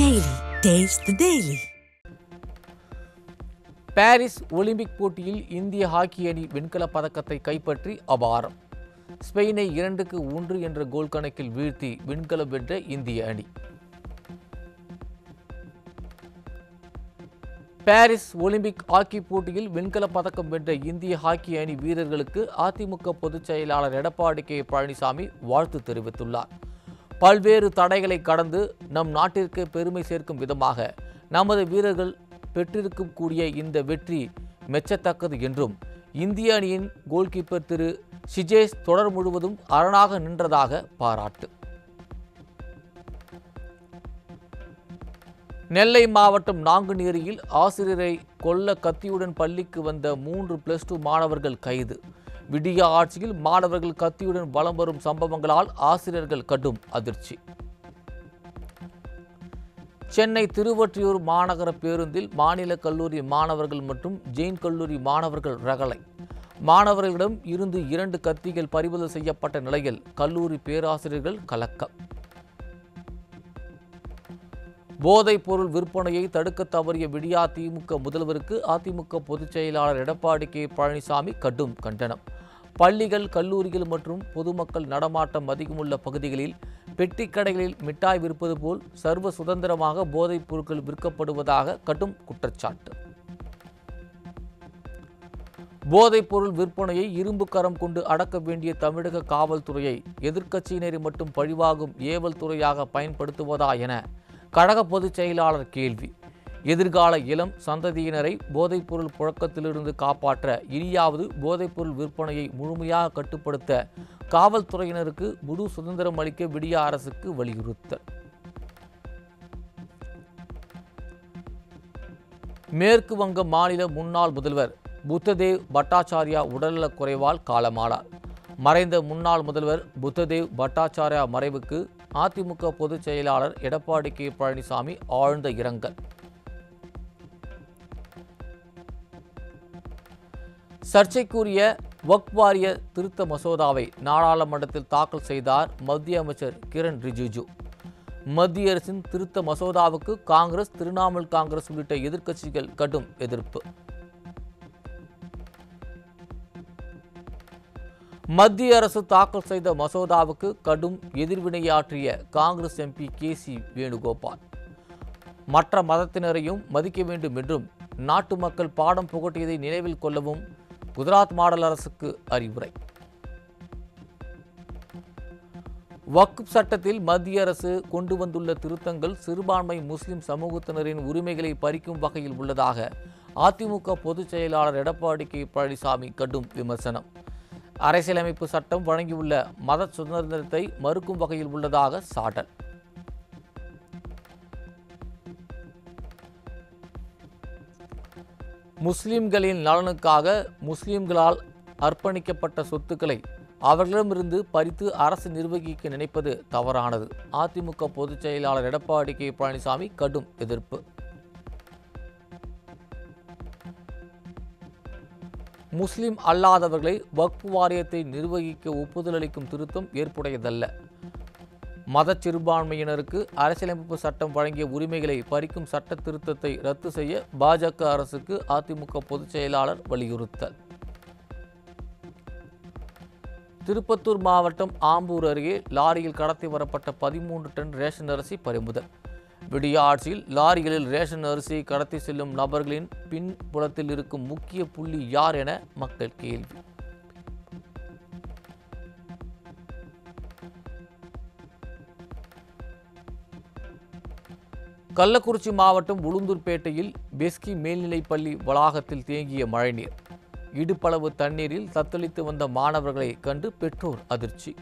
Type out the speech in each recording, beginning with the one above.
Daily. Taste the Daily. Paris Olympic போட்டியில் இந்திய hockey அணி வெண்கலப் பதக்கத்தை கைப்பற்றி அபாரம் ஸ்பெயினை இரண்டுக்கு ஒன்று என்ற கோல் கணக்கில் வீழ்த்தி வெண்கலம் வென்ற இந்திய அணி பாரிஸ் ஒலிம்பிக் ஹாக்கி போட்டியில் வெண்கலப் பதக்கம் வென்ற இந்திய ஹாக்கி அணி வீரர்களுக்கு அதிமுக பொதுச் செயலாளர் எடப்பாடி கே பழனிசாமி வாழ்த்து தெரிவித்துள்ளார் பல்வேறு தடைகளை கடந்து நம் நாட்டிற்கு பெருமை சேர்க்கும் விதமாக நமது வீரர்கள் பெற்றிருக்கும் கூடிய இந்த வெற்றி மெச்சத்தக்கது என்றும் இந்திய அணியின் கோல்கீப்பர் திரு ஷிஜேஷ் தொடர் முழுவதும் அரணாக நின்றதாக பாராட்டு நெல்லை மாவட்டம் நாங்குநேரியில் ஆசிரியரை கொல்ல கத்தியுடன் பள்ளிக்கு வந்த மூன்று பிளஸ் டூ மாணவர்கள் கைது விடிய ஆட்சியில் மாணவர்கள் கத்தியுடன் வலம் வரும் சம்பவங்களால் ஆசிரியர்கள் கடும் அதிர்ச்சி சென்னை திருவொற்றியூர் மாநகர பேருந்தில் மாநில கல்லூரி மாணவர்கள் மற்றும் ஜெயின் கல்லூரி மாணவர்கள் ரகளை மாணவர்களிடம் இருந்து இரண்டு கத்திகள் பறிமுதல் செய்யப்பட்ட நிலையில் கல்லூரி பேராசிரியர்கள் கலக்கம் போதைப் பொருள் விற்பனையை தடுக்க தவறிய விடியா திமுக முதல்வருக்கு அதிமுக பொதுச் செயலாளர் எடப்பாடி கே பழனிசாமி கடும் கண்டனம் பள்ளிகள் கல்லூரிகள் மற்றும் பொதுமக்கள் நடமாட்டம் அதிகமுள்ள பகுதிகளில் பெட்டி கடைகளில் மிட்டாய் விற்பது போல் சர்வ சுதந்திரமாக போதைப் பொருட்கள் விற்கப்படுவதாக கடும் குற்றச்சாட்டு போதைப் பொருள் விற்பனையை இரும்பு கரம் கொண்டு அடக்க வேண்டிய தமிழக காவல்துறையை எதிர்க்கட்சியினரை மட்டும் பழிவாகும் ஏவல் துறையாக பயன்படுத்துவதா என கழக பொதுச் செயலாளர் கேள்வி எதிர்கால இளம் சந்ததியினரை போதைப்பொருள் புழக்கத்திலிருந்து காப்பாற்ற இனியாவது போதைப்பொருள் விற்பனையை முழுமையாக கட்டுப்படுத்த காவல்துறையினருக்கு முழு சுதந்திரம் அளிக்க விடிய அரசுக்கு வலியுறுத்தல் மேற்கு வங்க மாநில முன்னாள் முதல்வர் புத்ததேவ் பட்டாச்சாரியா உடல்நலக் குறைவால் காலமானார் மறைந்த முன்னாள் முதல்வர் புத்ததேவ் பட்டாச்சாரியா மறைவுக்கு அதிமுக பொதுச் செயலாளர் எடப்பாடி கே பழனிசாமி ஆழ்ந்த இரங்கல் சர்ச்சைக்குரிய வக்ஃப் வாரிய திருத்த மசோதாவை நாடாளுமன்றத்தில் தாக்கல் செய்தார் மத்திய அமைச்சர் கிரண் ரிஜிஜு மத்திய அரசின் திருத்த மசோதாவுக்கு காங்கிரஸ் திரிணாமுல் காங்கிரஸ் உள்ளிட்ட எதிர்க்கட்சிகள் கடும் எதிர்ப்பு மத்திய அரசு தாக்கல் செய்த மசோதாவுக்கு கடும் எதிர்வினையாற்றிய Congress MP K C Venugopal மற்ற மதத்தினரையும் மதிக்க வேண்டும் என்றும் நாட்டு மக்கள் பாடம் புகட்டியதை நினைவில் கொள்ளவும் குஜராத் மாடல் அரசுக்கு அறிவுரை வக்ஃப் சட்டத்தில் மத்திய அரசு கொண்டு வந்துள்ள திருத்தங்கள் சிறுபான்மை முஸ்லிம் சமூகத்தினரின் உரிமைகளை பறிக்கும் வகையில் உள்ளதாக அதிமுக பொதுச் செயலாளர் எடப்பாடி கே பழனிசாமி கடும் விமர்சனம் அரசியலமைப்பு சட்டம் வழங்கியுள்ள மத சுதந்திரத்தை மறுக்கும் வகையில் உள்ளதாக சாடல் முஸ்லிம்களின் நலனுக்காக முஸ்லிம்களால் அர்ப்பணிக்கப்பட்ட சொத்துக்களை அவர்களிடமிருந்து பறித்து அரசு நிர்வகிக்க நினைப்பது தவறானது அதிமுக பொதுச் செயலாளர் எடப்பாடி கே பழனிசாமி கடும் எதிர்ப்பு முஸ்லிம் அல்லாதவர்களை வக்ஃப் வாரியத்தை நிர்வகிக்க ஒப்புதல் அளிக்கும் திருத்தம் ஏற்புடையதல்ல மத சிறுபான்மையினருக்கு அரசியலமைப்பு சட்டம் வழங்கிய உரிமைகளை பறிக்கும் சட்ட திருத்தத்தை ரத்து செய்ய பாஜக அரசுக்கு அதிமுக பொதுச் செயலாளர் வலியுறுத்தல் திருப்பத்தூர் மாவட்டம் ஆம்பூர் அருகே லாரியில் கடத்தி வரப்பட்ட பதிமூன்று டன் ரேஷன் அரிசி பறிமுதல் விடிய ஆட்சியில் லாரிகளில் ரேஷன் அரிசி கடத்தி செல்லும் நபர்களின் பின்புலத்தில் இருக்கும் முக்கிய புள்ளி யார் என மக்கள் கேள்வி கள்ளக்குறிச்சி மாவட்டம் உளுந்தூர்பேட்டையில் பெஸ்கி மேல்நிலைப்பள்ளி வளாகத்தில் தேங்கிய மழைநீர் இடுப்பளவு தண்ணீரில் தத்தளித்து வந்த மாணவர்களை கண்டு பெற்றோர் அதிர்ச்சி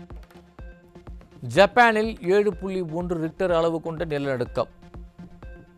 ஜப்பானில் ஏழு புள்ளி ஒன்று ரிக்டர் அளவு கொண்ட நிலநடுக்கம்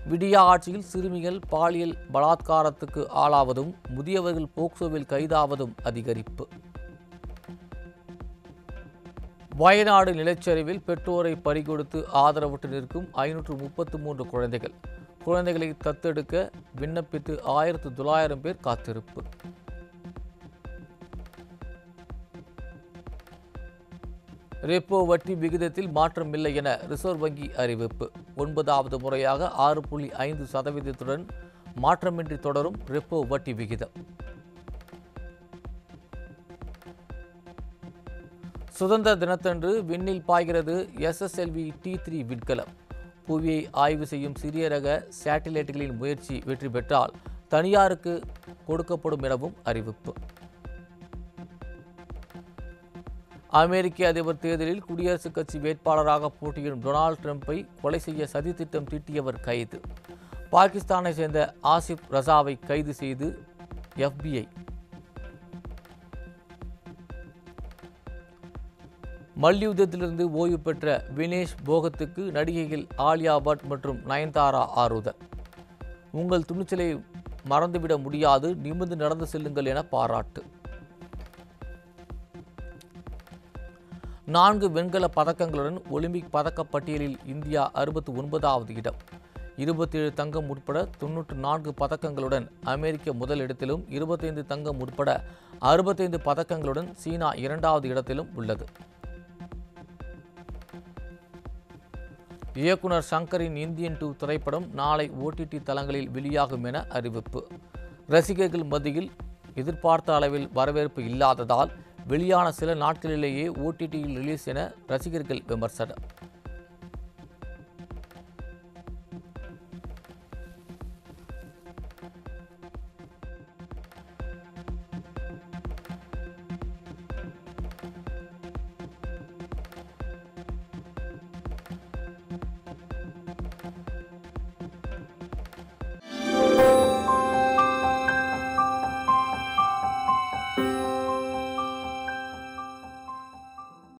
விடியா ஆட்சியில் சிறுமிகள் பாலியல் பலாத்காரத்துக்கு ஆளாவதும் முதியவர்கள் போக்சோவில் கைதாவதும் அதிகரிப்பு வயநாடு நிலச்சரிவில் பெற்றோரை பறிகொடுத்து ஆதரவற்று நிற்கும் ஐநூற்று முப்பத்து மூன்று குழந்தைகள் குழந்தைகளை தத்தெடுக்க விண்ணப்பித்து ஆயிரத்து தொள்ளாயிரம் பேர் காத்திருப்பு ரெப்போ வட்டி விகிதத்தில் மாற்றமில்லை என ரிசர்வ் வங்கி அறிவிப்பு ஒன்பதாவது முறையாக ஆறு புள்ளி ஐந்து சதவீதத்துடன் மாற்றமின்றி தொடரும் ரெப்போ வட்டி விகிதம் சுதந்திர தினத்தன்று விண்ணில் பாய்கிறது எஸ்எஸ்எல்வி டி த்ரீ விண்கலம் புவியை ஆய்வு செய்யும் சிறிய ரக சேட்டிலைட்டுகளின் முயற்சி வெற்றி பெற்றால் தனியாருக்கு கொடுக்கப்படும் எனவும் அறிவிப்பு அமெரிக்க அதிபர் தேர்தலில் குடியரசுக் கட்சி வேட்பாளராக போட்டியிடும் டொனால்ட் ட்ரம்ப்பை கொலை செய்ய சதித்திட்டம் தீட்டியவர் கைது பாகிஸ்தானை சேர்ந்த ஆசிப் ரசாவை கைது செய்து எஃபிஐ மல்யுத்தத்திலிருந்து ஓய்வு பெற்ற வினேஷ் போகத்துக்கு நடிகைகள் ஆலியா பட் மற்றும் நயன்தாரா ஆறுதல் உங்கள் துணிச்சலை மறந்துவிட முடியாது நிமிர்ந்து நடந்து செல்லுங்கள் என பாராட்டு நான்கு வெண்கல பதக்கங்களுடன் ஒலிம்பிக் பதக்கப் பட்டியலில் இந்தியா அறுபத்தி ஒன்பதாவது இடம் இருபத்தேழு தங்கம் உட்பட தொன்னூற்று நான்கு பதக்கங்களுடன் அமெரிக்க முதலிடத்திலும் இருபத்தைந்து தங்கம் உட்பட அறுபத்தைந்து பதக்கங்களுடன் சீனா இரண்டாவது இடத்திலும் உள்ளது இயக்குனர் சங்கரின் இந்தியன் டூ திரைப்படம் நாளை ஓடிடி தளங்களில் வெளியாகும் என அறிவிப்பு ரசிகர்கள் மத்தியில் எதிர்பார்த்த அளவில் வரவேற்பு இல்லாததால் வெளியான சில நாட்களிலேயே ஓடிடியில் ரிலீஸ் என ரசிகர்கள் விமர்சனம்